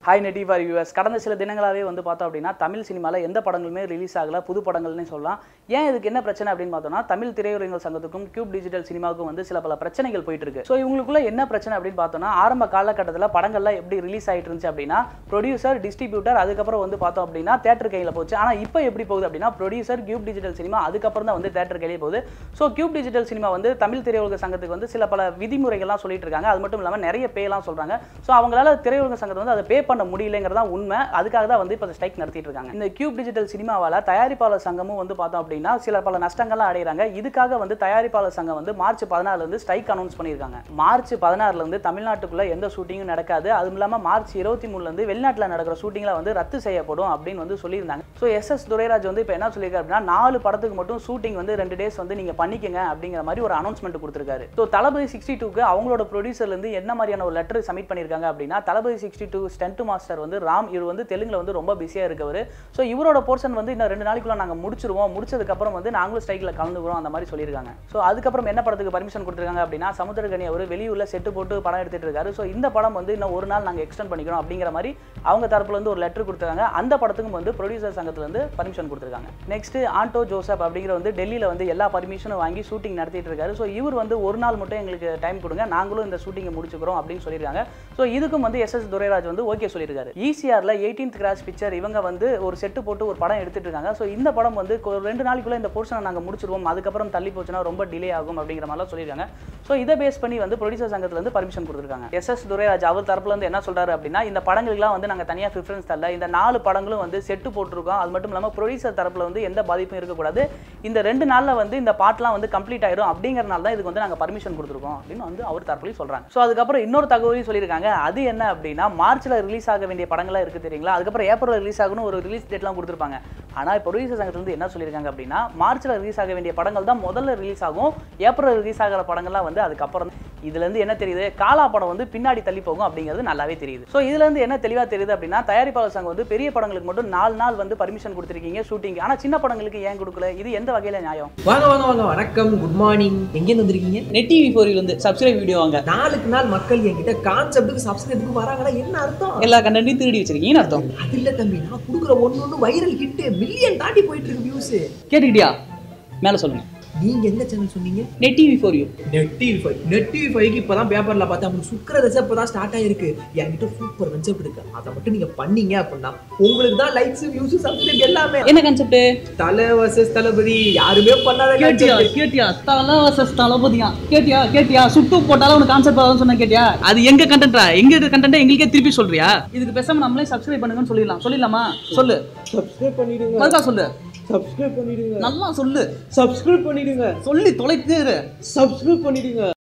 Hi நெட்டி for US கடந்த சில தினங்களாகவே வந்து பார்த்தோம் அப்படின்னா தமிழ் சினிமாவில் எந்த படங்களுமே ரிலீஸ் ஆகல புது படங்கள்னு சொல்லலாம் ஏன் இதுக்கு என்ன பிரச்சனை அப்படின்னு பார்த்தோம்னா தமிழ் திரையுறங்கள் சங்கத்துக்கும் கியூப் டிஜிட்டல் சினிமாவுக்கும் வந்து சில பல பிரச்சனைகள் போயிட்டு இருக்கு ஸோ இவங்களுக்குள்ள என்ன பிரச்சனை அப்படின்னு பார்த்தோம்னா ஆரம்ப காலகட்டத்தில் படங்கள்லாம் எப்படி ரிலீஸ் ஆயிட்டு இருந்துச்சு அப்படின்னா ப்ரொடியூசர் டிஸ்ட்ரிபியூட்டர் அதுக்கப்புறம் வந்து பார்த்தோம் அப்படின்னா தேட்டர் கையில் போச்சு ஆனால் இப்போ எப்படி போகுது அப்படின்னா ப்ரொடியூசர் கியூப் டிஜிட்டல் சினிமா அதுக்கப்புறம் தான் வந்து தேட்டர் கையிலே போகுது ஸோ கியூப் டிஜிட்டல் சினிமா வந்து தமிழ் திரையுலக சங்கத்துக்கு வந்து சில பல விதிமுறைகள்லாம் சொல்லிட்டு இருக்காங்க அது மட்டும் இல்லாமல் நிறைய பேலாம் சொல்றாங்க ஸோ அவங்களால திரையுலக சங்கத்தை வந்து அதை பே பண்ண முடியலங்கிறதா உண்மை அதுக்காக தான் வந்து இப்போ ஸ்ட்ரைக் நடத்திட்டு இருக்காங்க இந்த கியூப் டிஜிட்டல் சினிமாவால் தயாரிப்பாளர் சங்கமும் வந்து பார்த்தோம் அப்படின்னா சில பல நஷ்டங்கள்லாம் அடைகிறாங்க இதுக்காக வந்து தயாரிப்பாளர் சங்கம் வந்து மார்ச் பதினாறுல இருந்து ஸ்ட்ரைக் அனௌன்ஸ் பண்ணியிருக்காங்க மார்ச் பதினாறுல இருந்து தமிழ்நாட்டுக்குள்ள எந்த ஷூட்டிங்கும் நடக்காது அதுவும் இல்லாமல் மார்ச் இருபத்தி மூணுல இருந்து வெளிநாட்டில் நடக்கிற ஷூட்டிங்ல வந்து ரத்து செய்யப்படும் அப்படின்னு வந்து சொல்லியிருந்தாங்க ஸோ எஸ் எஸ் துரைராஜ் வந்து இப்போ என்ன சொல்லியிருக்காரு அப்படின்னா நாலு படத்துக்கு மட்டும் ஷூட்டிங் வந்து ரெண்டு டேஸ் வந்து நீங்க பண்ணிக்கங்க அப்படிங்கிற மாதிரி ஒரு அனௌன்ஸ்மெண்ட் கொடுத்துருக்காரு ஸோ தளபதி சிக்ஸ்டி டூக்கு அவங்களோட ப்ரொடியூசர்ல இருந்து என்ன மாதிரியான ஒரு லெட்டர் சப்மிட் பண்ணியிருக்காங்க அப்படின்னா Thalapathy sixty two stunt master வந்து ராம் இவர் வந்து தெலுங்குல வந்து ரொம்ப பிஸியாக இருக்கவர் ஸோ இவரோட போர்ஷன் வந்து இன்னும் ரெண்டு நாளைக்குள்ள நாங்கள் முடிச்சிருவோம் முடிச்சதுக்கப்புறம் வந்து நாங்களும் ஸ்ட்ரைக்கில் கலந்துக்கிறோம் அந்த மாதிரி சொல்லியிருக்காங்க ஸோ அதுக்கப்புறம் என்ன படத்துக்கு பர்மிஷன் கொடுத்துருக்காங்க அப்படின்னா சமுத்திரகனி அவர் வெளியூரில் செட்டு போட்டு படம் எடுத்துட்டு இருக்காரு ஸோ இந்த படம் வந்து இன்னும் ஒரு நாள் நாங்கள் எக்ஸ்டெண்ட் பண்ணிக்கிறோம் அப்படிங்கிற மாதிரி அவங்க தரப்புல இருந்து ஒரு லெட்டர் கொடுத்துருக்காங்க அந்த படத்துக்கும் வந்து ப்ரொடியூசர் சங்கத்துல இருந்து பர்மிஷன் கொடுத்துருக்காங்க நெக்ஸ்ட் ஆண்டோ ஜோசப் அப்படிங்கிற வந்து டெல்லியில் வந்து எல்லா பர்மிஷனும் வாங்கி ஷூட்டிங் நடத்திட்டு இருக்காரு ஸோ இவர் வந்து ஒரு நாள் மட்டும் எங்களுக்கு டைம் கொடுங்க நாங்களும் இந்த ஷூட்டிங்கை முடிச்சுக்கிறோம் அப்படின்னு சொல்லியிருக்காங்க ஸோ இதுக்கும் வந்து எஸ் எஸ் துரைராஜ் வந்து ஓகே சொல்லியிருக்காரு ஈசிஆர்ல எயிட்டீன்த் கிராஸ் பிக்சர் இவங்க வந்து ஒரு செட்டு போட்டு ஒரு படம் எடுத்துட்டு இருக்காங்க ஸோ இந்த படம் வந்து கொ- ரெண்டு நாளைக்குள்ள இந்த போர்ஷனை நாங்கள் முடிச்சிருவோம் அதுக்கப்புறம் தள்ளி போச்சுன்னா ரொம்ப டிலே ஆகும் அப்படிங்கிற மாதிரிலாம் சொல்லியிருக்காங்க ஸோ இதை பேஸ் பண்ணி வந்து ப்ரொடியூசர் சங்கத்துல இருந்து பர்மிஷன் கொடுத்துருக்காங்க எஸ் எஸ் துரைராஜ் அவர் தரப்புல இருந்து என்ன சொல்றாரு அப்படின்னா இந்த படங்களுக்குலாம் வந்து நாங்கள் தனியாக ப்ரிஃபரன்ஸ் தரல இந்த நாலு படங்களும் வந்து செட்டு போட்டிருக்கோம் அது மட்டும் இல்லாமல் ப்ரொடியூசர் தரப்புல வந்து எந்த பாதிப்பும் இருக்கக்கூடாது இந்த ரெண்டு நாளில் வந்து இந்த பாட்டெலாம் வந்து கம்ப்ளீட் ஆயிரும் அப்படிங்கறனால தான் இதுக்கு வந்து நாங்கள் பர்மிஷன் கொடுத்துருக்கோம் அப்படின்னு வந்து அவர் தரப்புலையும் சொல்றாங்க ஸோ அதுக்கப்புறம் இன்னொரு தகவலையும் சொல்லியிருக்காங்க அது என்ன அப்படின்னா மார்ச்ல ரிலீஸ் ஆக வேண்டிய படங்கள்லாம் இருக்கு தெரியுங்களா அதுக்கப்புறம் ஏப்ரல் ரிலீஸ் ஆகணும் ஒரு ரிலீஸ் டேட்லாம் கொடுத்துருப்பாங்க ஆனால் ப்ரொடியூசர் சங்கத்துலேருந்து என்ன சொல்லியிருக்காங்க அப்படின்னா மார்ச்ல ரிலீஸ் ஆக வேண்டிய படங்கள் தான் முதல்ல ரிலீஸ் ஆகும் ஏப்ரல் ரிலீஸ் ஆகிற படங்கள்லாம் வந்து அதுக்கப்புறம் இதுலேருந்து என்ன தெரியுது காலா படம் வந்து பின்னாடி தள்ளி போகும் அப்படிங்கிறது நல்லாவே தெரியுது ஸோ இதுலேருந்து என்ன தெளிவாக தெரியுது அப்படின்னா தயாரிப்பாளர் சங்கம் வந்து பெரிய படங்களுக்கு மட்டும் நாலு நாள் வந்து பர்மிஷன் கொடுத்துருக்கீங்க ஷூட்டிங் ஆனால் சின்ன படங்களுக்கு ஏன் கொடுக்கல இது எந்த வகையில் நியாயம் வாங்க வாங்க வாங்க வணக்கம் குட் மார்னிங் எங்கேருந்து வந்திருக்கீங்க நெட் டிவி ஃபோரில் வந்து சப்ஸ்கிரைப் வீடியோ வாங்க நாளுக்கு நாள் மக்கள் என்கிட்ட கான்செப்ட்டுக்கு சப்ஸ்கிரைபுக்கு வராங்கன்னா என்ன அர்த்தம் எல்லா கண்டென்ட்டையும் திருடி வச்சிருக்கீங்கன்னு அர்த்தம் அது இல்ல தம்பி நான் கொடுக்குற ஒண்ணு ஒண்ணு வைரல் ஹிட் மில்லியன் தாண்டி போயிட்டு இருக்கு வியூஸ் கேட்டுக்கிட்டியா மேலே சொல்லுங்க நீங்க எந்த சேனல் சொன்னீங்க net TV four U net TV five net TV ஃபைவ்க்கு இப்பதான் பேப்பர்ல பார்த்தா உங்களுக்கு சுக்கர தசை இப்பதான் ஸ்டார்ட் ஆயிருக்கு என்கிட்ட சூப்பர் கன்செப்ட் இருக்கு அதை மட்டும் நீங்க பண்ணீங்க அப்படின்னா உங்களுக்கு தான் லைக்ஸ் வியூஸ் சப்ஸ்கிரைப் எல்லாமே என்ன கான்செப்ட் தலை வர்சஸ் தளபதி யாருமே பண்ணாத கேட்டியா concept. கேட்டியா தலை வர்சஸ் தளபதியா கேட்டியா கேட்டியா சுட்டு போட்டாலும் உனக்கு கான்செப்ட் வரும் சொன்ன கேட்டியா அது எங்க கண்டென்ட்டா எங்க கண்டென்ட் எங்களுக்கே திருப்பி சொல்றியா இதுக்கு பேசாம நம்மளே சப்ஸ்கிரைப் பண்ணுங்கன்னு சொல்லிடலாம் சொல்லிடலாமா சொல்லு சப்ஸ்கிரைப் பண்ணிடுங்க மறுக்கா சொல்லு சப்ஸ்கிரைப் பண்ணிடுங்க நல்லா சொல்லு சப்ஸ்கிரைப் பண்ணிடுங்க சொல்லி தொலைத்து சப்ஸ்கிரைப் பண்ணிடுங்க